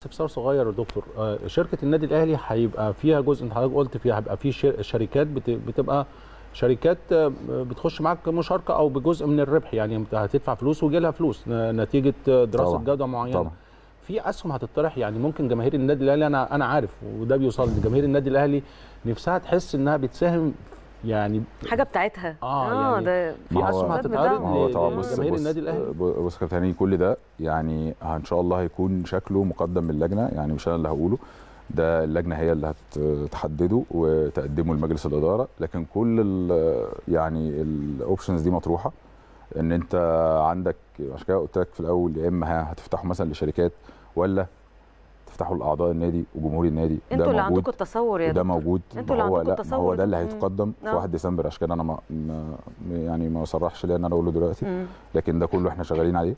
استفسار صغير يا دكتور آه، شركه النادي الاهلي هيبقى فيها جزء انت حضرتك قلت فيها هيبقى في شر- شركات بت- بتبقى شركات آه، بتخش معاك مشاركه او بجزء من الربح يعني انت هتدفع فلوس ويجي لها فلوس ن- نتيجه آه، دراسه طبعاً. جوده معينه طبعا في اسهم هتطرح يعني ممكن جماهير النادي الاهلي انا انا عارف وده بيوصل لي جماهير النادي الاهلي نفسها تحس انها بتساهم يعني حاجه بتاعتها آه، يعني ده في ما هو- اسهم ده هتتعرض ما هو طبعا بص لجماهير بص النادي الاهلي بص كابتن هاني كل ده يعني ان شاء الله هيكون شكله مقدم من اللجنه يعني مش انا اللي هقوله ده اللجنه هي اللي هتحدده وتقدمه لمجلس الاداره لكن كل ال يعني الاوبشنز دي مطروحه ان انت عندك عشان كده قلت لك في الاول يا اما ها- هتفتحوا مثلا لشركات ولا تفتحوا لاعضاء النادي وجمهور النادي انتوا ده اللي موجود عندكم التصور يا وده دكتور. موجود انتوا ما اللي هو عندكم لا ما التصور هو ده اللي ده. مم. هيتقدم في آه. 1 ديسمبر عشان كده انا ما ما- يعني ما صرحش ليا ان انا اقوله دلوقتي مم. لكن ده كله احنا شغالين عليه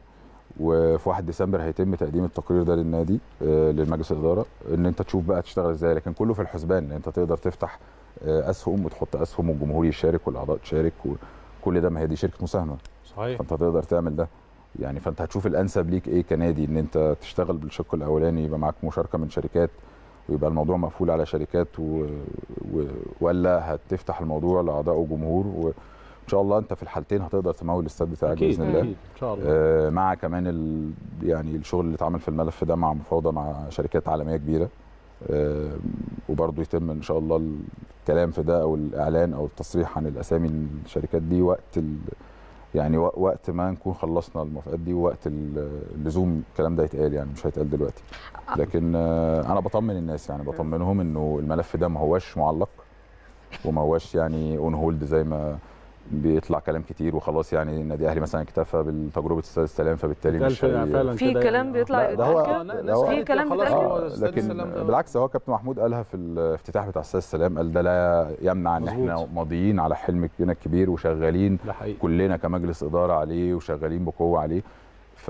وفي 1 ديسمبر هيتم تقديم التقرير ده للنادي آه، للمجلس الاداره ان انت تشوف بقى تشتغل ازاي لكن كله في الحسبان ان انت تقدر تفتح آه، اسهم وتحط اسهم والجمهور يشارك والاعضاء تشارك وكل ده ما هي دي شركه مساهمه صحيح فانت تقدر تعمل ده يعني فانت هتشوف الانسب ليك ايه كنادي ان انت تشتغل بالشق الاولاني يبقى معاك مشاركه من شركات ويبقى الموضوع مقفول على شركات و... و... ولا هتفتح الموضوع لاعضاء وجمهور وان شاء الله انت في الحالتين هتقدر تمول الاستاد بتاعك اكيد باذن الله اكيد ان شاء الله آه، مع كمان ال... يعني الشغل اللي اتعمل في الملف ده مع مفاوضه مع شركات عالميه كبيره آه، وبرضه يتم ان شاء الله الكلام في ده او الاعلان او التصريح عن الاسامي الشركات دي وقت ال... يعني وق- وقت ما نكون خلصنا الموافقات دي ووقت ال- اللزوم الكلام ده يتقال يعني مش هيتقال دلوقتي لكن آه، انا بطمن الناس يعني بطمنهم انه الملف ده ما هوش معلق وما هوش يعني اون هولد زي ما بيطلع كلام كتير وخلاص يعني النادي الاهلي مثلا اكتفى بالتجربه استاد السلام فبالتالي كان مش فعلا هي- فعلا في كده كلام يعني. بيطلع لا، ده هو- كده؟ آه، لا، ده ناس هو- قالت في كلام خلاص بيتقال هو آه استاد لكن السلام ده- بالعكس هو كابتن محمود قالها في الافتتاح بتاع استاد السلام قال ده لا يمنع ان مظبوط. احنا ماضيين على حلم كبير الكبير وشغالين ده حقيقي كلنا كمجلس اداره عليه وشغالين بقوه عليه ف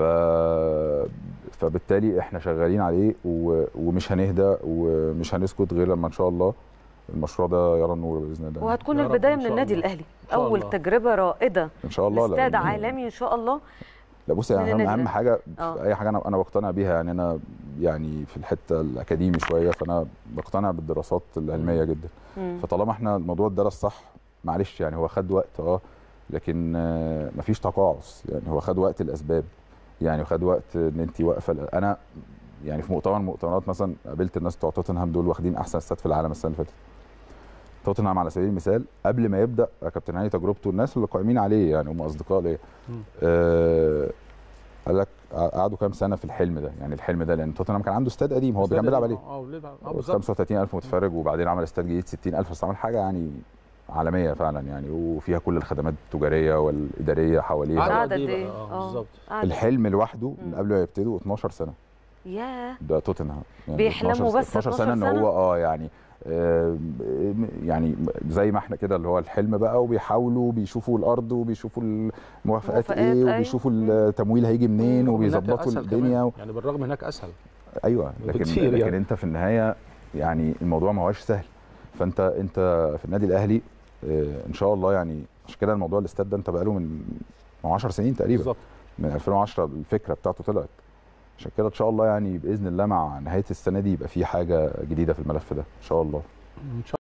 فبالتالي احنا شغالين عليه و... ومش هنهدى ومش هنسكت غير لما ان شاء الله المشروع ده يرى النور باذن الله وهتكون يا رب البدايه إن من شاء النادي الله. الاهلي شاء اول الله. تجربه رائده ان شاء الله لاستاد لأن- عالمي ان شاء الله لا بص من يعني اهم, النادي أهم الأهلي. حاجه آه. في اي حاجه انا انا بقتنع بيها يعني انا يعني في الحته الاكاديمي شويه فانا بقتنع بالدراسات العلميه جدا مم. فطالما احنا الموضوع اتدرس صح معلش يعني هو خد وقت اه لكن آه، مفيش تقاعس يعني هو خد وقت الاسباب يعني خد وقت ان انت واقفه انا يعني في مؤتمر من المؤتمرات مثلا قابلت الناس بتوع توتنهام دول واخدين احسن استاد في العالم السنه اللي فاتت توتنهام على سبيل المثال قبل ما يبدا يا كابتن هاني تجربته الناس اللي قائمين عليه يعني هم اصدقاء ليا مم. آه قال لك قعدوا كام سنه في الحلم ده يعني الحلم ده لان توتنهام كان عنده استاد قديم هو كان بيلعب عليه اه بيلعب اه بالظبط 35000 متفرج وبعدين عمل استاد جديد 60000 بس عمل حاجه يعني عالميه فعلا يعني وفيها كل الخدمات التجاريه والاداريه حواليها قعدوا قعد قد قد إيه ايه بقى؟ آه، آه. بالظبط. قعد- الحلم لوحده من مم. قبل ما يبتدوا 12 سنه ياه ده توتنهام يعني بيحلموا 12 بس 12 سنه ان 12 هو اه يعني آه، يعني زي ما احنا كده اللي هو الحلم بقى وبيحاولوا بيشوفوا الارض وبيشوفوا الموافقات موافقات، ايه أيوة. وبيشوفوا التمويل هيجي منين هناك وبيظبطوا أسهل الدنيا كمان. و... يعني بالرغم هناك اسهل ايوه لكن بكتير لكن يعني. انت في النهايه يعني الموضوع ما هوش سهل فانت انت في النادي الاهلي آه، ان شاء الله يعني عشان كده الموضوع الاستاد ده انت بقاله من من 10 سنين تقريبا بالظبط من 2010 الفكره بتاعته طلعت عشان كده ان شاء الله يعني باذن الله مع نهايه السنه دي يبقى في حاجه جديده في الملف ده ان شاء الله ان شاء